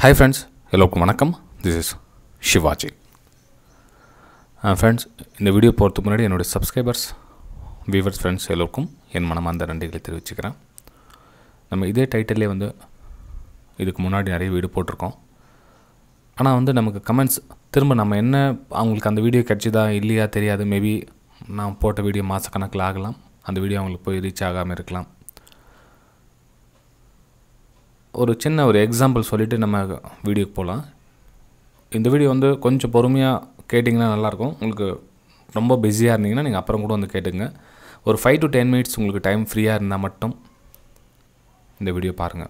hi friends எல்லோருக்கும் வணக்கம் this is Sivaji friends இந்த வீடியோ போகிறதுக்கு முன்னாடி என்னுடைய சப்ஸ்கிரைபர்ஸ் வியூவர்ஸ் ஃப்ரெண்ட்ஸ் எல்லோருக்கும் என் மனமார்ந்த நன்றிகளை தெரிவிச்சுக்கிறேன் நம்ம இதே டைட்டிலே வந்து இதுக்கு முன்னாடி நிறைய வீடியோ போட்டிருக்கோம் ஆனால் வந்து நமக்கு கமெண்ட்ஸ் திரும்ப நம்ம என்ன அவங்களுக்கு அந்த வீடியோ கிடச்சிதா இல்லையா தெரியாது மேபி நான் போட்ட வீடியோ மாதக்கணக்கில் ஆகலாம் அந்த வீடியோ அவங்களுக்கு போய் ரீச் ஆகாமல் இருக்கலாம் ஒரு சின்ன ஒரு எக்ஸாம்பிள் சொல்லிவிட்டு நம்ம வீடியோக்கு போகலாம் இந்த வீடியோ வந்து கொஞ்சம் பொறுமையாக கேட்டிங்கன்னா நல்லாயிருக்கும் உங்களுக்கு ரொம்ப பிஸியாக இருந்தீங்கன்னா நீங்கள் அப்புறம் கூட வந்து கேட்டுங்க ஒரு ஃபைவ் டு டென் மினிட்ஸ் உங்களுக்கு டைம் ஃப்ரீயாக இருந்தால் மட்டும் இந்த வீடியோ பாருங்கள்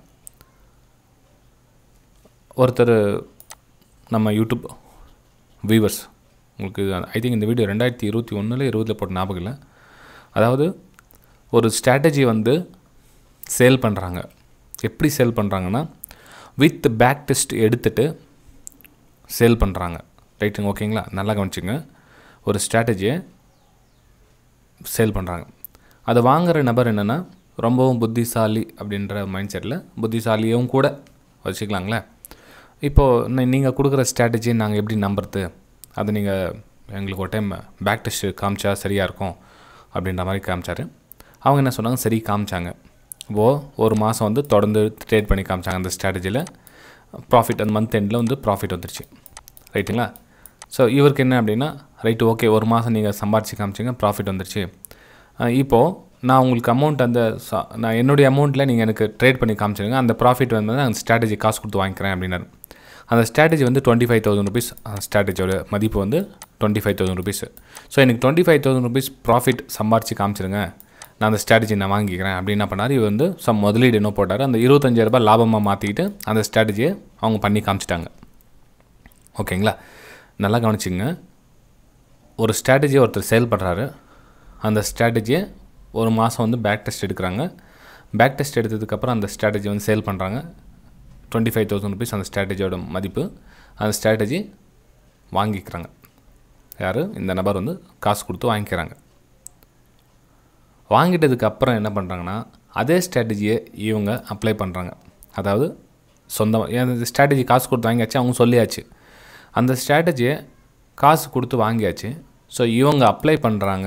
ஒருத்தர் நம்ம யூடியூப் வியூவர்ஸ் உங்களுக்கு ஐ திங்க் இந்த வீடியோ ரெண்டாயிரத்தி இருபத்தி ஒன்றில் இருபதில் போட்ட ஞாபகம் இல்லை அதாவது ஒரு ஸ்ட்ராட்டஜி வந்து சேல் பண்ணுறாங்க எப்படி சேல் பண்ணுறாங்கன்னா வித் பேக் டெஸ்ட் எடுத்துகிட்டு சேல் பண்ணுறாங்க ரைட்டுங்க ஓகேங்களா நல்லா கவனிச்சுங்க ஒரு ஸ்ட்ராட்டஜியை சேல் பண்ணுறாங்க அதை வாங்குகிற நபர் என்னென்னா ரொம்பவும் புத்திசாலி அப்படின்ற மைண்ட் செட்டில் புத்திசாலியும் கூட வச்சுக்கலாங்களே இப்போது நீங்கள் கொடுக்குற ஸ்ட்ராட்டஜியை நாங்கள் எப்படி நம்புறது அதை நீங்கள் எங்களுக்கு ஒரு டைம் பேக் டெஸ்ட் காமிச்சா சரியாக இருக்கும் அப்படின்ற மாதிரி காமிச்சார் அவங்க என்ன சொன்னாங்க சரி காமிச்சாங்க ஓ ஒரு மாதம் வந்து தொடர்ந்து ட்ரேட் பண்ணி காமிச்சாங்க அந்த ஸ்ட்ராட்டஜியில் ப்ராஃபிட் அந்த மந்த் எண்டில் வந்து ப்ராஃபிட் வந்துருச்சு ரைட்டுங்களா ஸோ இவருக்கு என்ன அப்படின்னா ரைட்டு ஓகே ஒரு மாதம் நீங்கள் சம்பாரிச்சு காமிச்சிங்க ப்ராஃபிட் வந்துருச்சு இப்போது நான் உங்களுக்கு அமௌண்ட் அந்த ச- நான் என்னுடைய அமௌண்ட்டில் நீங்கள் எனக்கு ட்ரேட் பண்ணி காமிச்சிருங்க அந்த ப்ராஃபிட் வந்து அந்த ஸ்ட்ராட்டஜி காசு கொடுத்து வாங்கிக்கிறேன் அப்படின்னாரு அந்த ஸ்ட்ராட்டஜி வந்து டுவெண்ட்டி ஃபைவ் தௌசண்ட் ருபீஸ் ஸ்ட்ராட்டஜியோட மதிப்பு வந்து twenty five thousand rupees so எனக்கு twenty five thousand rupees profit சம்பாரிச்சு காமிச்சிருங்க நான் அந்த ஸ்ட்ராட்டஜி நான் வாங்கிக்கிறேன் அப்படின்னு என்ன பண்ணார் இவர் வந்து சம் முதலீடு என்ன போட்டார் அந்த 25000 ரூபாய் லாபமாக மாற்றிக்கிட்டு அந்த ஸ்ட்ராட்டஜியை அவங்க பண்ணி காமிச்சிட்டாங்க ஓகேங்களா நல்லா கவனிச்சிங்க ஒரு ஸ்ட்ராட்டஜியை ஒருத்தர் சேல் பண்ணுறாரு அந்த ஸ்ட்ராட்டஜியை ஒரு மாதம் வந்து பேக் டெஸ்ட் எடுக்கிறாங்க பேக் டெஸ்ட் எடுத்ததுக்கப்புறம் அந்த ஸ்ட்ராட்டஜி வந்து சேல் பண்ணுறாங்க டுவெண்ட்டி ஃபைவ் தௌசண்ட் ருபீஸ் அந்த ஸ்ட்ராட்டஜியோட மதிப்பு அந்த ஸ்ட்ராட்டஜி வாங்கிக்கிறாங்க யார் இந்த நபர் வந்து காசு கொடுத்து வாங்கிக்கிறாங்க வாங்கிட்டதுக்கு அப்புறம் என்ன பண்ணுறாங்கன்னா அதே ஸ்ட்ராட்டஜியை இவங்க அப்ளை பண்ணுறாங்க அதாவது சொந்தமாக அந்த ஸ்ட்ராட்டஜி காசு கொடுத்து வாங்கியாச்சு அவங்க சொல்லியாச்சு அந்த ஸ்ட்ராட்டஜியை காசு கொடுத்து வாங்கியாச்சு ஸோ இவங்க அப்ளை பண்ணுறாங்க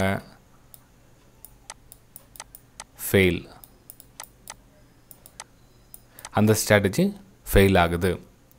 ஃபெயில் அந்த ஸ்ட்ராட்டஜி ஃபெயில் ஆகுது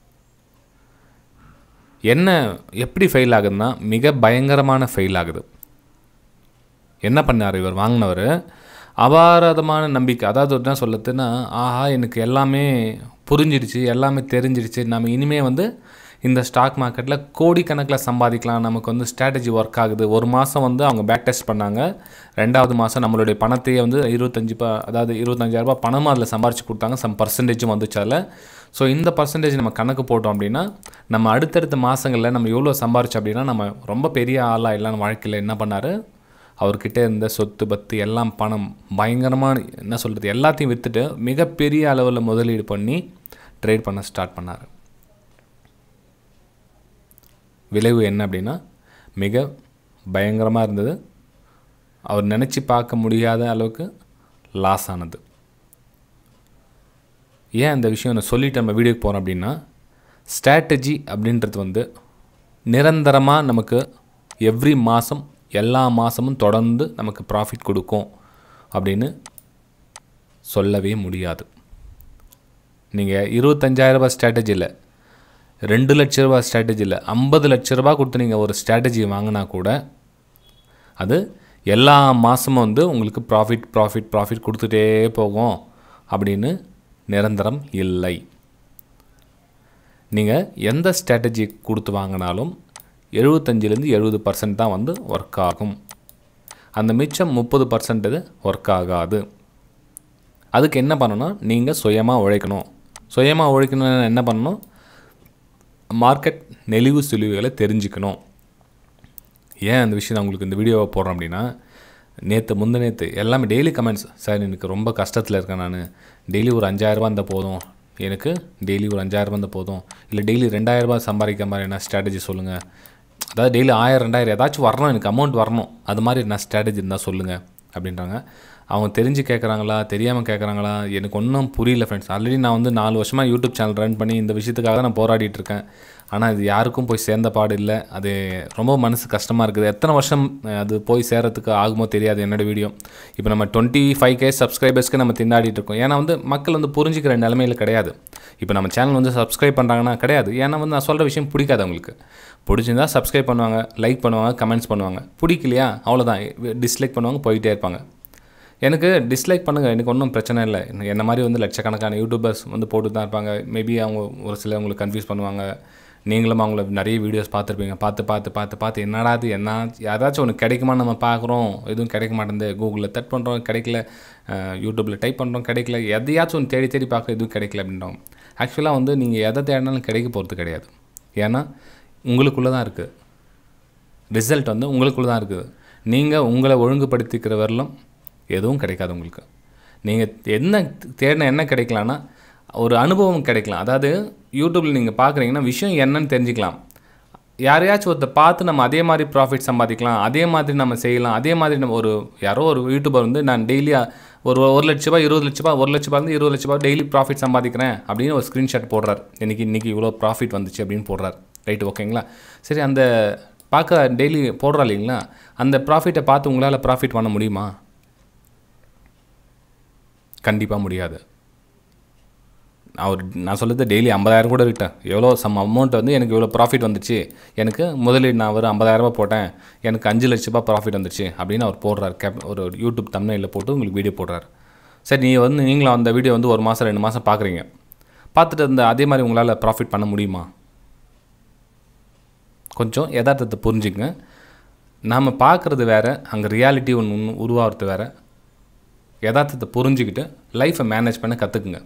என்ன எப்படி ஃபெயில் ஆகுதுன்னா மிக பயங்கரமான ஃபெயில் ஆகுது என்ன பண்ணார் இவர் வாங்கினவர் அபாரதமான நம்பிக்கை அதாவது என்ன சொல்லத்துன்னா ஆஹா எனக்கு எல்லாமே புரிஞ்சிடுச்சு எல்லாமே தெரிஞ்சிடுச்சு நம்ம இனிமே வந்து இந்த ஸ்டாக் மார்க்கெட்டில் கோடிக்கணக்கில் சம்பாதிக்கலாம் நமக்கு வந்து ஸ்ட்ராட்டஜி ஒர்க் ஆகுது ஒரு மாதம் வந்து அவங்க பேக் டெஸ்ட் பண்ணாங்க ரெண்டாவது மாதம் நம்மளுடைய பணத்தையே வந்து இருபத்தஞ்சி ப அதாவது இருபத்தஞ்சாயிரரூபா பணமும் அதில் சம்பாரிச்சு கொடுத்தாங்க சம் பர்சன்டேஜும் வந்துச்சு அதில் ஸோ இந்த பர்சன்டேஜ் நம்ம கணக்கு போட்டோம் அப்படின்னா நம்ம அடுத்தடுத்த மாதங்களில் நம்ம எவ்வளோ சம்பாரிச்சோம் அப்படின்னா நம்ம ரொம்ப பெரிய ஆளாக இல்லாம வாழ்க்கையில் என்ன பண்ணார் அவர்கிட்ட இருந்த சொத்து பத்து எல்லாம் பணம் பயங்கரமான என்ன சொல்கிறது எல்லாத்தையும் விற்றுட்டு மிகப்பெரிய அளவில் முதலீடு பண்ணி ட்ரேட் பண்ண ஸ்டார்ட் பண்ணார் விளைவு என்ன அப்படின்னா மிக பயங்கரமாக இருந்தது அவர் நினச்சி பார்க்க முடியாத அளவுக்கு லாஸ் ஆனது ஏன் இந்த விஷயம் நான் சொல்லிட்டு நம்ம வீடியோக்கு போகிறோம் அப்படின்னா ஸ்ட்ராட்டஜி அப்படின்றது வந்து நிரந்தரமாக நமக்கு எவ்ரி மாதம் எல்லா மாதமும் தொடர்ந்து நமக்கு ப்ராஃபிட் கொடுக்கும் அப்படின்னு சொல்லவே முடியாது நீங்கள் இருபத்தஞ்சாயிரம் ரூபாய் ஸ்ட்ராட்டஜியில் ரெண்டு லட்ச ரூபாய் ஸ்ட்ராட்டஜியில் ஐம்பது லட்ச ரூபாய் கொடுத்து நீங்கள் ஒரு ஸ்ட்ராட்டஜி வாங்கினா கூட அது எல்லா மாதமும் வந்து உங்களுக்கு ப்ராஃபிட் ப்ராஃபிட் ப்ராஃபிட் கொடுத்துட்டே போகும் அப்படின்னு நிரந்தரம் இல்லை நீங்கள் எந்த ஸ்ட்ராட்டஜி கொடுத்து வாங்கினாலும் எழுபத்தஞ்சிலேருந்து எழுபது பர்சன்ட் தான் வந்து ஒர்க் ஆகும் அந்த மிச்சம் முப்பது பர்சன்ட் ஒர்க் ஆகாது அதுக்கு என்ன பண்ணணும் நீங்கள் சுயமாக உழைக்கணும் சுயமாக உழைக்கணும்னு என்ன பண்ணணும் மார்க்கெட் நெளிவு சுழிவுகளை தெரிஞ்சுக்கணும் ஏன் அந்த விஷயம் நான் உங்களுக்கு இந்த வீடியோவை போடுறேன் அப்படின்னா நேற்று முந்த நேற்று எல்லாமே டெய்லி கமெண்ட்ஸ் சார் எனக்கு ரொம்ப கஷ்டத்தில் இருக்கேன் நான் டெய்லி ஒரு அஞ்சாயிரரூபா இருந்தால் போதும் எனக்கு டெய்லி ஒரு அஞ்சாயிரரூபா இருந்தால் போதும் இல்லை டெய்லி ரெண்டாயிரரூபா சம்பாதிக்கிற மாதிரி என்ன ஸ்ட்ராட்டஜி சொல்லுங்கள் அதாவது டெய்லி ஆயிரம் ரெண்டாயிரம் ஏதாச்சும் வரணும் எனக்கு அமௌண்ட் வரணும் அது மாதிரி என்ன ஸ்ட்ராட்டஜி இருந்தால் சொல்லுங்கள் அப்படின்றாங்க அவங்க தெரிஞ்சு கேட்குறாங்களா தெரியாமல் கேட்குறாங்களா எனக்கு ஒன்றும் புரியல ஃப்ரெண்ட்ஸ் ஆல்ரெடி நான் வந்து நாலு வருஷமாக யூடியூப் சேனல் ரன் பண்ணி இந்த விஷயத்துக்காக தான் நான் போராடிட்டு இருக்கேன் ஆனால் இது யாருக்கும் போய் சேர்ந்த பாடு இல்லை அது ரொம்ப மனசு கஷ்டமாக இருக்குது எத்தனை வருஷம் அஹ், அது போய் சேரத்துக்கு ஆகுமோ தெரியாது என்னோட வீடியோ இப்போ நம்ம டுவெண்ட்டி ஃபைவ் கே சப்ஸ்கிரைபர்ஸ்க்கு நம்ம திண்டாடிட்டு இருக்கோம் ஏன்னா வந்து மக்கள் வந்து புரிஞ்சுக்கிற நிலமையில கிடையாது இப்போ நம்ம சேனல் வந்து சப்ஸ்கிரைப் பண்ணுறாங்கன்னா கிடையாது ஏன்னா வந்து நான் சொல்கிற விஷயம் பிடிக்காது அவங்களுக்கு பிடிச்சிருந்தா சப்ஸ்கிரைப் பண்ணுவாங்க லைக் பண்ணுவாங்க கமெண்ட்ஸ் பண்ணுவாங்க பிடிக்கலையா அவ்வளோதான் டிஸ்லைக் பண்ணுவாங்க போயிட்டே இருப்பாங்க எனக்கு டிஸ்லைக் பண்ணுங்கள் எனக்கு ஒன்றும் பிரச்சனை இல்லை என்ன மாதிரி வந்து லட்சக்கணக்கான யூடியூபர்ஸ் வந்து போட்டு தான் இருப்பாங்க மேபி அவங்க ஒரு சில உங்களுக்கு கன்ஃபியூஸ் பண்ணுவாங்க நீங்களும் அவங்கள நிறைய வீடியோஸ் பார்த்துருப்பீங்க பார்த்து பார்த்து பார்த்து பார்த்து என்னடா இது என்ன யாராச்சும் ஒன்று கிடைக்குமா நம்ம பார்க்குறோம் எதுவும் கிடைக்க மாட்டேங்குது கூகுளில் தட் பண்ணுறோம் கிடைக்கல யூடியூப்பில் டைப் பண்ணுறோம் கிடைக்கல எதையாச்சும் ஒன்று தேடி தேடி பார்க்க எதுவும் கிடைக்கல அப்படின்றோம் ஆக்சுவலாக வந்து நீங்கள் எதை தேடினாலும் கிடைக்க போகிறது கிடையாது ஏன்னா உங்களுக்குள்ளே தான் இருக்குது ரிசல்ட் வந்து உங்களுக்குள்ள தான் இருக்குது நீங்கள் உங்களை ஒழுங்குபடுத்திக்கிற வரலும் எதுவும் கிடைக்காது உங்களுக்கு நீங்கள் என்ன தேடின என்ன கிடைக்கலான்னா ஒரு அனுபவம் கிடைக்கலாம் அதாவது யூடியூப்பில் நீங்கள் பார்க்குறீங்கன்னா விஷயம் என்னன்னு தெரிஞ்சுக்கலாம் யாரையாச்சும் ஒருத்தர் பார்த்து நம்ம அதே மாதிரி ப்ராஃபிட் சம்பாதிக்கலாம் அதே மாதிரி நம்ம செய்யலாம் அதே மாதிரி நம்ம ஒரு யாரோ ஒரு யூடியூபர் வந்து நான் டெய்லியாக ஒரு ஒரு லட்ச ரூபாய் இருபது லட்ச ரூபாய் ஒரு லட்ச ரூபாய் இருந்து இருபது லட்ச ரூபாய் டெய்லி ப்ராஃபிட் சம்பாதிக்கிறேன் அப்படின்னு ஒரு ஸ்க்ரீன்ஷாட் போடுறார் இன்னைக்கு இன்றைக்கி இவ்வளோ ப்ராஃபிட் வந்துச்சு அப்படின்னு போடுறார் ரைட் ஓகேங்களா சரி அந்த பார்க்க டெய்லி போடுறா இல்லைங்களா அந்த ப்ராஃபிட்டை பார்த்து உங்களால் ப்ராஃபிட் பண்ண முடியுமா கண்டிப்பாக முடியாது நான் ஒரு நான் சொல்லுறது டெய்லி ஐம்பதாயிரம் கூட இருக்கேன் எவ்வளோ சம் அமௌண்ட் வந்து எனக்கு இவ்வளோ ப்ராஃபிட் வந்துச்சு எனக்கு முதலீடு நான் ஒரு 50000 ரூபாய் போட்டேன் எனக்கு அஞ்சு லட்ச ரூபாய் ப்ராஃபிட் வந்துச்சு அப்படின்னு அவர் போடுறார் கேப் ஒரு யூடியூப் தமிழில் போட்டு உங்களுக்கு வீடியோ போடுறாரு சரி நீ வந்து நீங்களும் அந்த வீடியோ வந்து ஒரு மாதம் ரெண்டு மாதம் பார்க்குறீங்க பார்த்துட்டு அந்த அதே மாதிரி உங்களால் ப்ராஃபிட் பண்ண முடியுமா கொஞ்சம் யதார்த்தத்தை புரிஞ்சுக்கங்க நாம் பார்க்குறது வேறு அங்கே ரியாலிட்டி ஒன்று உருவாகிறது வேறு யதார்த்தத்தை புரிஞ்சுக்கிட்டு லைஃப்பை மேனேஜ் பண்ண கற்றுக்குங்க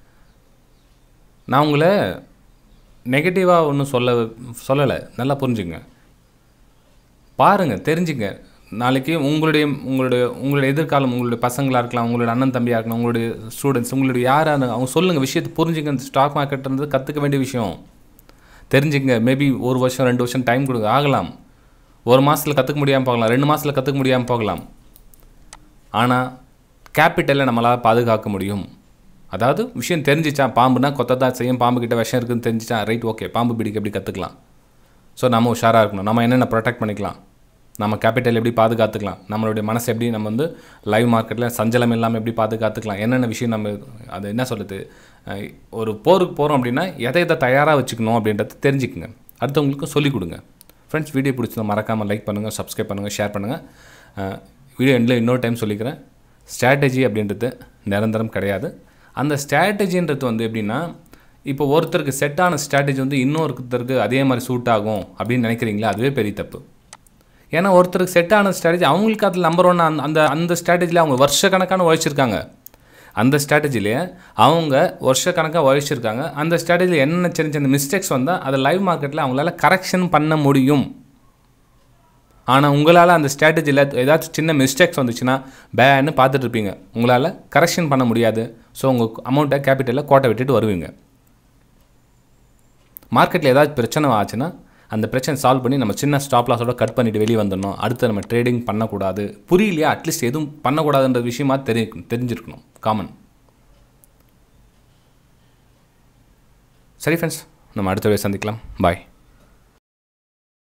நான் உங்களை நெகட்டிவாக ஒன்றும் சொல்ல சொல்லலை நல்லா புரிஞ்சுங்க பாருங்கள் தெரிஞ்சுங்க நாளைக்கு உங்களுடைய உங்களுடைய உங்களுடைய எதிர்காலம் உங்களுடைய பசங்களாக இருக்கலாம் உங்களுடைய அண்ணன் தம்பியாக இருக்கலாம் உங்களுடைய ஸ்டூடெண்ட்ஸ் உங்களுடைய யாரான அவங்க சொல்லுங்கள் விஷயத்தை புரிஞ்சுங்க இந்த ஸ்டாக் மார்க்கெட்ன்றது கற்றுக்க வேண்டிய விஷயம் தெரிஞ்சுங்க மேபி ஒரு வருஷம் ரெண்டு வருஷம் டைம் கொடுங்க ஆகலாம் ஒரு மாதத்தில் கற்றுக்க முடியாமல் போகலாம் ரெண்டு மாதத்தில் கற்றுக்க முடியாமல் போகலாம் ஆனால் கேபிட்டலை நம்மளால் பாதுகாக்க முடியும் அதாவது விஷயம் தெரிஞ்சிச்சா பாம்புனா கொத்ததான் செய்யும் பாம்பு கிட்ட விஷம் இருக்குன்னு தெரிஞ்சிச்சா ரைட் ஓகே பாம்பு பிடிக்க எப்படி கற்றுக்கலாம் ஸோ நம்ம உஷாராக இருக்கணும் நம்ம என்னென்ன ப்ரொடெக்ட் பண்ணிக்கலாம் நம்ம கேபிட்டல் எப்படி பாதுகாத்துக்கலாம் நம்மளுடைய மனசை எப்படி நம்ம வந்து லைவ் மார்க்கெட்டில் சஞ்சலம் இல்லாமல் எப்படி பாதுகாத்துக்கலாம் என்னென்ன விஷயம் நம்ம அது என்ன சொல்கிறது அஹ் ஒரு போருக்கு போகிறோம் அப்படின்னா எதை எதை தயாராக வச்சுக்கணும் அப்படின்றத தெரிஞ்சுக்குங்க அடுத்தவங்களுக்கும் சொல்லிக் கொடுங்க ஃப்ரெண்ட்ஸ் வீடியோ பிடிச்சதை மறக்காமல் லைக் பண்ணுங்கள் சப்ஸ்கிரைப் பண்ணுங்கள் ஷேர் பண்ணுங்கள் வீடியோ எண்டில் இன்னொரு டைம் சொல்லிக்கிறேன் ஸ்ட்ராட்டஜி அப்படின்றது நிரந்தரம் கிடையாது அந்த ஸ்ட்ராட்டஜின்றது வந்து எப்படின்னா இப்போ ஒருத்தருக்கு செட்டான ஸ்ட்ராட்டஜி வந்து இன்னொருத்தருக்கு அதே மாதிரி சூட் ஆகும் அப்படின்னு நினைக்கிறீங்களா அதுவே பெரிய தப்பு ஏன்னா ஒருத்தருக்கு செட் ஆன ஸ்ட்ராட்டஜி அவங்களுக்கு அதில் நம்பர் ஒன் அந்த அந்த அந்த ஸ்ட்ராட்டஜியில் அவங்க வருஷக்கணக்கான உழைச்சிருக்காங்க அந்த ஸ்ட்ராட்டஜிலே அவங்க வருஷக்கணக்காக உழைச்சிருக்காங்க அந்த ஸ்ட்ராட்டஜியில் என்னென்ன சின்ன சின்ன மிஸ்டேக்ஸ் வந்தால் அதை லைவ் மார்க்கெட்டில் அவங்களால கரெக்ஷன் பண்ண முடியும் ஆனால் உங்களால் அந்த ஸ்ட்ராட்டஜியில் ஏதாச்சும் சின்ன மிஸ்டேக்ஸ் வந்துச்சுன்னா பேன்னு பார்த்துட்டு இருப்பீங்க உங்களால் கரெக்ஷன் பண்ண முடியாது ஸோ உங்கள் அமௌண்ட்டை கேபிட்டலில் கோட்டை விட்டுட்டு வருவீங்க மார்க்கெட்டில் ஏதாச்சும் பிரச்சனை ஆச்சுன்னா அந்த பிரச்சனை சால்வ் பண்ணி நம்ம சின்ன ஸ்டாப் லாஸோட கட் பண்ணிட்டு வெளியே வந்துடணும் அடுத்து நம்ம ட்ரேடிங் பண்ணக்கூடாது புரியலையா அட்லீஸ்ட் எதுவும் பண்ணக்கூடாதுன்ற விஷயமா தெரி தெரிஞ்சிருக்கணும் காமன் சரி ஃப்ரெண்ட்ஸ் நம்ம அடுத்த வேலை சந்திக்கலாம் பாய்